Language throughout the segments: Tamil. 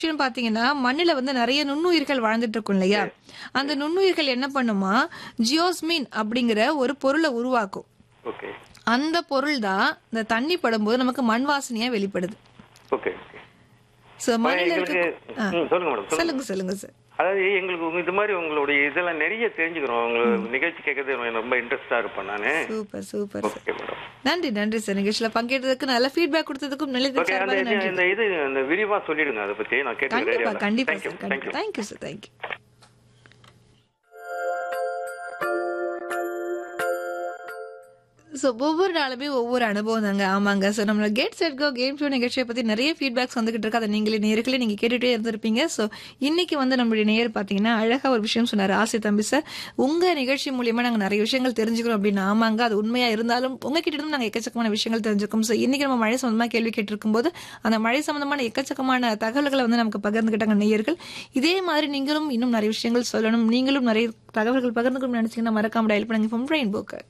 விஷயம் பாத்தீங்கன்னா மண்ணுல வந்து நிறைய நுண்ணுயிர்கள் வாழ்ந்துட்டு இருக்கும் இல்லையா அந்த நுண்ணுயிர்கள் என்ன பண்ணுமா ஜியோஸ்மின் அப்படிங்கிற ஒரு பொருளை உருவாக்கும் ஓகே அந்த பொருள் தான் இந்த தண்ணி படும்போது நமக்கு மண் வாசனையா வெளிப்படுது ஓகே ஓகே சோ மண்ணில் இருக்க எங்களுக்கு ம், சொல்லுங்க மேடம் சொல்லுங்க சொல்லுங்க சொல்லுங்க சார் அதாவது எங்களுக்கு உங்க இது மாதிரி உங்களுடைய இதெல்லாம் நிறைய தெரிஞ்சுக்கிறோம் உங்களுக்கு நிகழ்ச்சி கேட்கறது எனக்கு ரொம்ப இன்ட்ரெஸ்டா இருப்பேன் நானு super super sir okay madam நன்றி நன்றி சார் நிகழ்ச்சியில பங்கேற்றதுக்கு நல்ல ஃபீட்பேக் கொடுத்ததுக்கும் நிலையத்தின் ஓகே அந்த சார்பாக இது- நன்றி இந்த இது அந்த விரிவா சொல்லிடுங்க அதை பத்தி நான் கண்டிப்பா கேட்டுக்கிறேன் கண்டிப்பா தேங்க்யூ சார் கண்டிப்பா தேங்க்யூ சார் தேங்க்யூ ஸோ ஒவ்வொரு நாளுமே ஒவ்வொரு அனுபவம் தாங்க ஆமாங்க ஸோ நம்மளோட get set go game show நிகழ்ச்சியை பற்றி நிறைய ஃபீட்பேக்ஸ் வந்துகிட்டு இருக்கு அதை நீங்களே நேர்களே நீங்கள் கேட்டுகிட்டே இருந்திருப்பீங்க ஸோ இன்னைக்கு வந்து நம்மளுடைய நேயர் பார்த்தீங்கன்னா அழகாக ஒரு விஷயம் சொன்னார் ஆசை தம்பி சார் உங்கள் நிகழ்ச்சி மூலியமா நாங்கள் நிறைய விஷயங்கள் தெரிஞ்சுக்கிறோம் அப்படின்னு ஆமாங்க அது உண்மையாக இருந்தாலும் உங்ககிட்ட இருந்து நாங்கள் எக்கச்சக்கமான விஷயங்கள் தெரிஞ்சுக்கோம் ஸோ இன்னைக்கு நம்ம மழை சம்பந்தமாக கேள்வி கேட்டிருக்கும் போது அந்த மழை சம்பந்தமான எக்கச்சக்கமான தகவல்களை வந்து நமக்கு பகிர்ந்துக்கிட்டாங்க நேயர்கள் இதே மாதிரி நீங்களும் இன்னும் நிறைய விஷயங்கள் சொல்லணும் நீங்களும் நிறைய தகவல்கள் பகிர்ந்துக்கணும்னு நினைச்சீங்கன்னா மறக்காம டயல் பண்ணுங்க ஃப்ரம் ட்ரெயின் போக்கு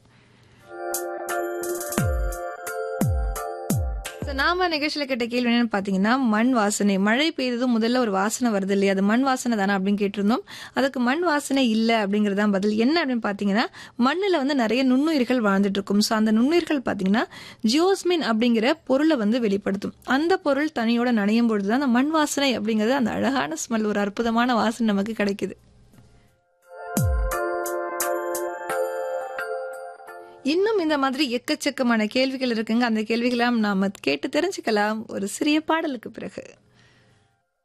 So, நாம நிகழ்ச்சியில கேட்ட கேள்வி என்னன்னு பாத்தீங்கன்னா மண் வாசனை மழை பெய்ததும் முதல்ல ஒரு வாசனை வருது இல்லையா அது மண் வாசனை தானே அப்படின்னு கேட்டிருந்தோம் அதுக்கு மண் வாசனை இல்ல அப்படிங்கறதான் பதில் என்ன அப்படின்னு பாத்தீங்கன்னா மண்ணுல வந்து நிறைய நுண்ணுயிர்கள் வாழ்ந்துட்டு இருக்கும் ஸோ அந்த நுண்ணுயிர்கள் பாத்தீங்கன்னா ஜியோஸ்மின் அப்படிங்கிற பொருளை வந்து வெளிப்படுத்தும் அந்த பொருள் தனியோட நனையும் பொழுதுதான் அந்த மண் வாசனை அப்படிங்கிறது அந்த அழகான ஸ்மெல் ஒரு அற்புதமான வாசனை நமக்கு கிடைக்குது இன்னும் இந்த மாதிரி எக்கச்சக்கமான கேள்விகள் இருக்குங்க அந்த கேள்விகளை நாம கேட்டு தெரிஞ்சுக்கலாம் ஒரு சிறிய பாடலுக்கு பிறகு